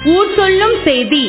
ஊர் சொல்லும் செய்தி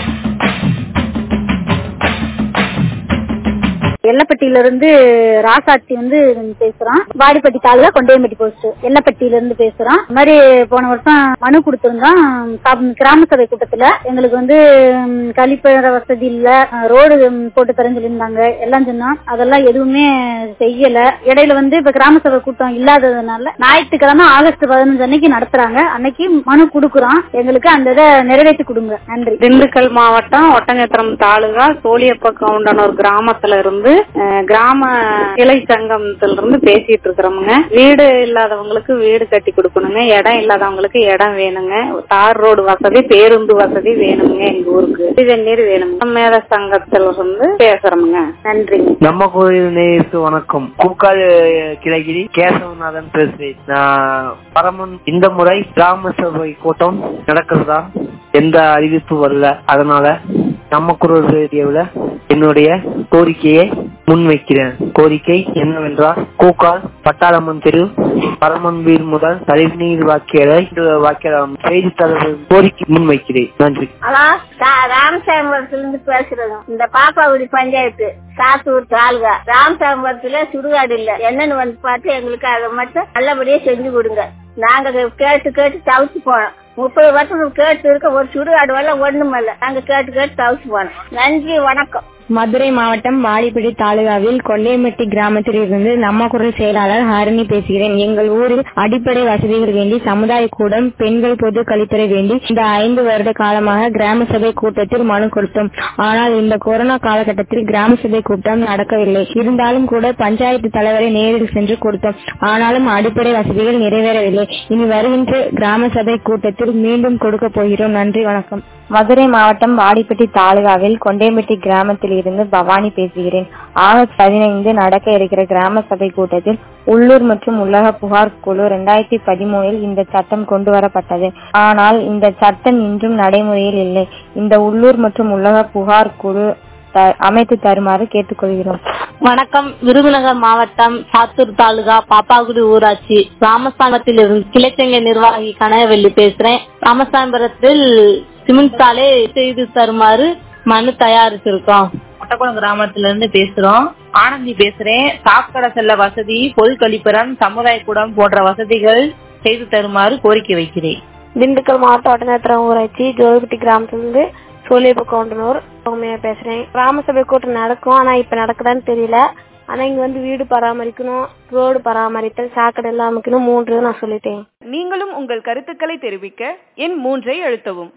எல்லப்பட்டியில இருந்து ராசாத்தி வந்து பேசுறோம் வாடிப்பட்டி தாலுகா கொண்டையம்பட்டி போஸ்ட் எல்லப்பட்டியில இருந்து பேசுறோம் இந்த மாதிரி போன வருஷம் மனு கொடுத்திருந்தோம் சப்- கிராம சபை கூட்டத்துல எங்களுக்கு வந்து ம், கழிப்பற வசதி இல்ல ரோடு போட்டு தரேன்னு சொல்லியிருந்தாங்க எல்லாம் சொன்னோம் அதெல்லாம் எதுவுமே செய்யல இடையில வந்து இப்ப கிராம சபை கூட்டம் இல்லாததுனால ஞாயிற்றுக்கிழமை ஆகஸ்ட் பதினஞ்சு அன்னைக்கு நடத்துறாங்க அன்னைக்கு மனு கொடுக்குறோம் எங்களுக்கு அந்த இதை நிறைவேற்றி கொடுங்க நன்றி திண்டுக்கல் மாவட்டம் ஒட்டஞ்சத்திரம் தாலுகா சோழியப்ப கவுண்டனூர் கிராமத்துல இருந்து அஹ், கிராம கிளை சங்கமத்துல இருந்து பேசிட்டு இருக்கிறோமுங்க வீடு இல்லாதவங்களுக்கு வீடு கட்டி கொடுக்கணுங்க இடம் இல்லாதவங்களுக்கு இடம் வேணுங்க தார் ரோடு வசதி பேருந்து வசதி வேணுங்க எங்க ஊருக்கு குடிநீர் வேணுங்க மேல சங்கத்துல இருந்து பேசுறோமுங்க நன்றி நம்ம கோயில் நேயருக்கு வணக்கம் கூக்கால் கிளகிரி கேசவநாதன் பேசுறேன் நான் பரமன் இந்த முறை கிராம சபை கூட்டம் நடக்கிறதா எந்த அறிவிப்பு வரல அதனால நம்ம குரல் ரேடியோவில் என்னுடைய கோரிக்கையை முன்வைக்கிறேன் கோரிக்கை என்னவென்றால் கூக்கால் பட்டாளம்மன் தெரு பரமன் வீர் முதல் தலைநீர் வாக்கியரை வாக்கியம் செய்தி தலைவர் கோரிக்கை முன்வைக்கிறேன் நன்றி ஹலோ ராமசாமிபுரத்துல இருந்து பேசுறோம் இந்த பாப்பாவுடி பஞ்சாயத்து சாத்தூர் தாலுகா ராமசாமிபுரத்துல சுடுகாடு இல்ல என்னன்னு வந்து பார்த்து எங்களுக்கு அதை மட்டும் நல்லபடியா செஞ்சு கொடுங்க நாங்க கேட்டு கேட்டு தவிச்சு போனோம் முப்பது வருஷம் கேட்டு இருக்க ஒரு சுடுகாடு வரல ஒண்ணுமில்ல நாங்க கேட்டு கேட்டு தவிச்சு போனோம் நன்றி வணக்கம் மதுரை மாவட்டம் வாடிப்பட்டி தாலுகாவில் கொண்டையம்பட்டி கிராமத்தில் இருந்து நம்ம குரல் செயலாளர் ஹரிணி பேசுகிறேன் எங்கள் ஊரில் அடிப்படை வசதிகள் வேண்டி சமுதாய கூடம் பெண்கள் பொது கழிப்பறை வேண்டி இந்த ஐந்து வருட காலமாக கிராம சபை கூட்டத்தில் மனு கொடுத்தோம் ஆனால் இந்த கொரோனா காலகட்டத்தில் கிராம சபை கூட்டம் நடக்கவில்லை இருந்தாலும் கூட பஞ்சாயத்து தலைவரை நேரில் சென்று கொடுத்தோம் ஆனாலும் அடிப்படை வசதிகள் நிறைவேறவில்லை இனி வருகின்ற கிராம சபை கூட்டத்தில் மீண்டும் கொடுக்க போகிறோம் நன்றி வணக்கம் மதுரை மாவட்டம் வாடிப்பட்டி தாலுகாவில் கொண்டையம்பட்டி கிராமத்தில் இருந்து பவானி பேசுகிறேன் ஆகஸ்ட் பதினைந்து நடக்க இருக்கிற கிராம சபை கூட்டத்தில் உள்ளூர் மற்றும் உள்ளக புகார் குழு இரண்டாயிரத்தி பதிமூணில் இந்த சட்டம் கொண்டு வரப்பட்டது ஆனால் இந்த சட்டம் இன்றும் நடைமுறையில் இல்லை இந்த உள்ளூர் மற்றும் உள்ளக புகார் குழு த- அமைத்து தருமாறு கேட்டுக்கொள்கிறோம் வணக்கம் விருதுநகர் மாவட்டம் சாத்தூர் தாலுகா பாப்பாக்குடி ஊராட்சி ராமஸ்தானத்தில் இருந்து கிளைச்சங்க நிர்வாகி கனகவெள்ளி பேசுறேன் ராமஸ்தானபுரத்தில் சிமெண்ட் சாலை செய்து தருமாறு மனு தயாரிச்சிருக்கோம் ஒட்டக்குளம் கிராமத்துல இருந்து பேசுறோம் ஆனந்தி பேசுறேன் சாக்கடை செல்ல வசதி பொது கழிப்பறம் சமுதாய கூடம் போன்ற வசதிகள் செய்து தருமாறு கோரிக்கை வைக்கிறேன் திண்டுக்கல் மாவட்டம் ஒட்டநத்திரம் ஊராட்சி ஜோதிபட்டி கிராமத்திலிருந்து சோழியப்ப கவுண்டனூர் சௌமியா பேசுறேன் கிராம சபை கூட்டம் நடக்கும் ஆனா இப்ப நடக்குதான்னு தெரியல ஆனா இங்க வந்து வீடு பராமரிக்கணும் ரோடு பராமரித்தல் சாக்கடை எல்லாம் அமைக்கணும் மூன்று நான் சொல்லிட்டேன் நீங்களும் உங்கள் கருத்துக்களை தெரிவிக்க எண் மூன்றை அழுத்தவும்